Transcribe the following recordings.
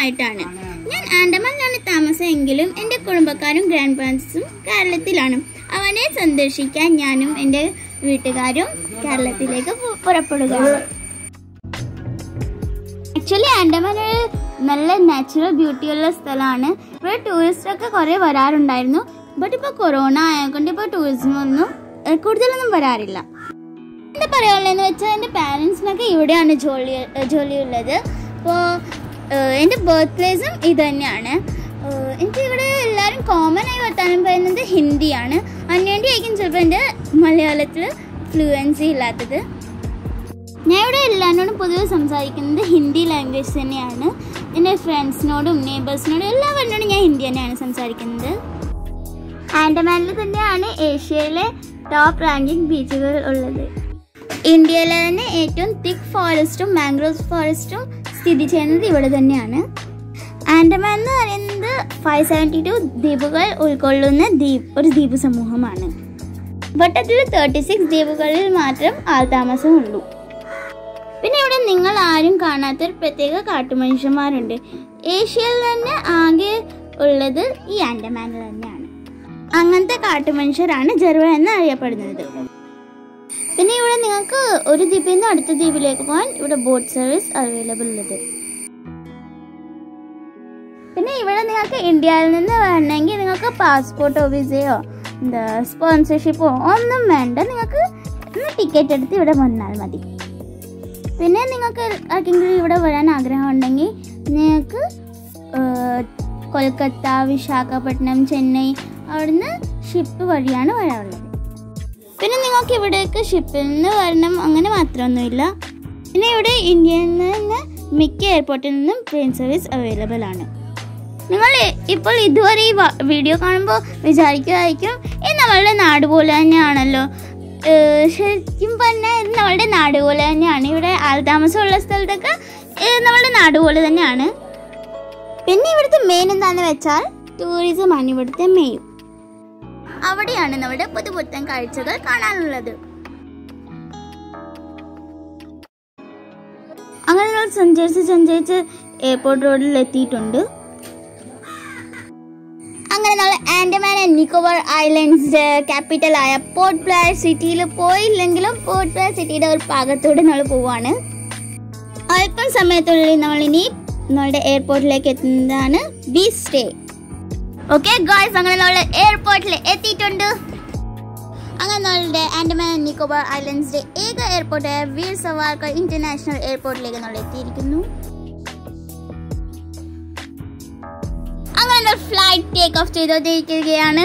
വർഷമായിട്ടാണ് ഞാൻ ആൻഡമാനിലാണ് താമസമെങ്കിലും എൻ്റെ കുടുംബക്കാരും ഗ്രാൻഡ് പാരൻസും കേരളത്തിലാണ് അവനെ സന്ദർശിക്കാൻ ഞാനും എൻ്റെ വീട്ടുകാരും കേരളത്തിലേക്ക് പു- പുറപ്പെടുകയാണ് ആക്ച്വലി ആൻഡമാൻ ഒരു നല്ല നാച്ചുറൽ ബ്യൂട്ടി ഉള്ള സ്ഥലമാണ് ഇവിടെ ടൂറിസ്റ്റ് ഒക്കെ കുറേ വരാറുണ്ടായിരുന്നു ബട്ട് ഇപ്പോൾ കൊറോണ ആയതുകൊണ്ട് ഇപ്പോൾ ടൂറിസമൊന്നും ഏഹ്, കൂടുതലൊന്നും വരാറില്ല എന്താ പറയാനുള്ളതെന്ന് വെച്ചാൽ എൻ്റെ പാരൻസിനൊക്കെ ഇവിടെയാണ് ജോലി ഏഹ്, ജോലിയുള്ളത് അപ്പോൾ എൻ്റെ ബർത്ത് പ്ലേസും ഇത് തന്നെയാണ് ഏഹ്, എനിക്ക് ഇവിടെ എല്ലാവരും കോമൺ ആയി വർത്താനം പറയുന്നത് ഹിന്ദിയാണ് അതിനുവേണ്ടിയായിരിക്കും ചിലപ്പോൾ എൻ്റെ മലയാളത്തിൽ ഫ്ലുവൻസി ഇല്ലാത്തത് ഞാൻ ഇവിടെ എല്ലാവരോടും പൊതുവെ സംസാരിക്കുന്നത് ഹിന്ദി ലാംഗ്വേജ് തന്നെയാണ് എൻ്റെ ഫ്രണ്ട്സിനോടും നെയ്ബേഴ്സിനോടും എല്ലാവരോടും ഞാൻ ഹിന്ദി തന്നെയാണ് സംസാരിക്കുന്നത് ആൻഡമാനിൽ തന്നെയാണ് ഏഷ്യയിലെ ടോപ്പ് റാങ്കിങ് ബീച്ചുകൾ ഉള്ളത് ഇന്ത്യയിലെ തന്നെ ഏറ്റവും തിക്ക് ഫോറസ്റ്റും മാംഗ്രോവ് ഫോറസ്റ്റും സ്ഥിതി ചെയ്യുന്നത് ഇവിടെ തന്നെയാണ് ആൻഡമാൻ എന്ന് പറയുന്നത് ഫൈവ് സെവൻറ്റി ടു ദ്വീപുകൾ ഉൾക്കൊള്ളുന്ന ദ്വീപ് ഒരു ദ്വീപ് സമൂഹമാണ് വട്ടത്തിൽ തേർട്ടി സിക്സ് ദ്വീപുകളിൽ മാത്രം ആൾതാമസമുള്ളൂ പിന്നെ ഇവിടെ നിങ്ങൾ ആരും കാണാത്ത ഒരു പ്രത്യേക കാട്ടുമനുഷ്യന്മാരുണ്ട് ഏഷ്യയിൽ തന്നെ ആകെ ഉള്ളത് ഈ ആൻഡമാനിൽ തന്നെയാണ് അങ്ങനത്തെ കാട്ടുമനുഷ്യരാണ് ജർവ എന്ന് അറിയപ്പെടുന്നത് പിന്നെ ഇവിടെ നിങ്ങൾക്ക് ഒരു ദ്വീപിൽ നിന്ന് അടുത്ത ദ്വീപിലേക്ക് പോകാൻ ഇവിടെ ബോട്ട് സർവീസ് അവൈലബിൾ ഉള്ളത് പിന്നെ ഇവിടെ നിങ്ങൾക്ക് ഇന്ത്യയിൽ നിന്ന് വരണമെങ്കിൽ നിങ്ങൾക്ക് പാസ്പോർട്ടോ വിസയോ എന്താ സ്പോൺസർഷിപ്പോ ഒന്നും വേണ്ട നിങ്ങൾക്ക് ടിക്കറ്റ് എടുത്ത് ഇവിടെ വന്നാൽ മതി പിന്നെ നിങ്ങൾക്ക് ആർക്കെങ്കിലും ഇവിടെ വരാൻ ആഗ്രഹം ഉണ്ടെങ്കിൽ നിങ്ങൾക്ക് ഏഹ്, കൊൽക്കത്ത വിശാഖപട്ടണം ചെന്നൈ അവിടുന്ന് ഷിപ്പ് വഴിയാണ് വരാറുള്ളത് പിന്നെ നിങ്ങൾക്ക് ഇവിടേക്ക് ഷിപ്പിൽ നിന്ന് വരണം അങ്ങനെ മാത്രമൊന്നുമില്ല പിന്നെ ഇവിടെ ഇന്ത്യയിൽ നിന്ന് മിക്ക എയർപോർട്ടിൽ നിന്നും ട്രെയിൻ സർവീസ് അവൈലബിൾ ആണ് നിങ്ങൾ ഇപ്പോൾ ഇതുവരെ ഈ വ- വീഡിയോ കാണുമ്പോൾ വിചാരിക്കുമായിരിക്കും ഇത് നമ്മളുടെ നാട് പോലെ തന്നെയാണല്ലോ ഏഹ് ശരിക്കും പറഞ്ഞാൽ ഇത് നമ്മളുടെ നാട് പോലെ തന്നെയാണ് ഇവിടെ ആൾതാമസമുള്ള സ്ഥലത്തൊക്കെ ഏഹ് നമ്മളുടെ നാട് പോലെ തന്നെയാണ് പിന്നെ ഇവിടുത്തെ മെയിൻ എന്താണെന്ന് വെച്ചാൽ ടൂറിസം ആണ് ഇവിടുത്തെ മെയിൻ അവിടെയാണ് നമ്മുടെ പുതുപുത്തൻ കാഴ്ചകൾ കാണാനുള്ളത് അങ്ങനെ നമ്മൾ സഞ്ചരിച്ച് സഞ്ചരിച്ച് എയർപോർട്ട് റോഡിൽ എത്തിയിട്ടുണ്ട് അങ്ങനെ നമ്മൾ Andaman and Nicobar islands capital ആയ പോർട്ട് ബ്ലെയർ സിറ്റിയിൽ പോയില്ലെങ്കിലും പോർട്ട് ബ്ലെയർ സിറ്റിയുടെ ഒരു ഭാഗത്തൂടെ നമ്മൾ പോവാണ് അല്പം സമയത്തുള്ളിൽ നമ്മൾ ഇനി നമ്മളുടെ എയർപോർട്ടിലേക്ക് എത്തുന്നതാണ് ബി സ്റ്റേ ഓക്കെ ഗായ്സ് അങ്ങനെ നമ്മൾ എയർപോർട്ടിൽ എത്തിയിട്ടുണ്ട് അങ്ങനെ നമ്മളുടെ ആൻഡമാൻ ആൻഡ് നിക്കോബാർ ഐലൻഡ്സിന്റെ ഏക എയർപോർട്ടായ വീർ സവാർക്കർ ഇന്റർനാഷണൽ എയർപോർട്ടിലേക്ക് നമ്മൾ എത്തിയിരിക്കുന്നു അങ്ങനെ ഫ്ലൈറ്റ് ടേക്ക് ഓഫ് ചെയ്തുകൊണ്ടിരിക്കുകയാണ്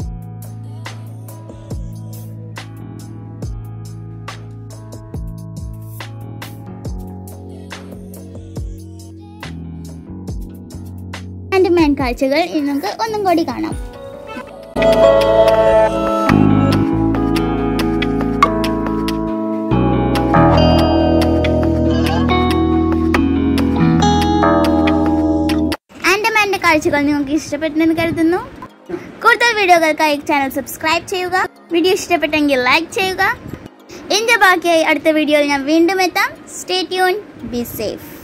ആൻഡമാൻ കാഴ്ചകൾ ഇനി നമുക്ക് ഒന്നും കൂടി കാണാം ആൻഡമാന്റെ കാഴ്ചകൾ നിങ്ങൾക്ക് ഇഷ്ടപ്പെട്ടെന്ന് കരുതുന്നു കൂടുതൽ വീഡിയോകൾക്കായി ചാനൽ സബ്സ്ക്രൈബ് ചെയ്യുക വീഡിയോ ഇഷ്ടപ്പെട്ടെങ്കിൽ ലൈക്ക് ചെയ്യുക ഇതിന്റെ ബാക്കിയായി അടുത്ത വീഡിയോയിൽ ഞാൻ വീണ്ടും എത്താം സ്റ്റേ ട്യൂൺ ബി സേഫ്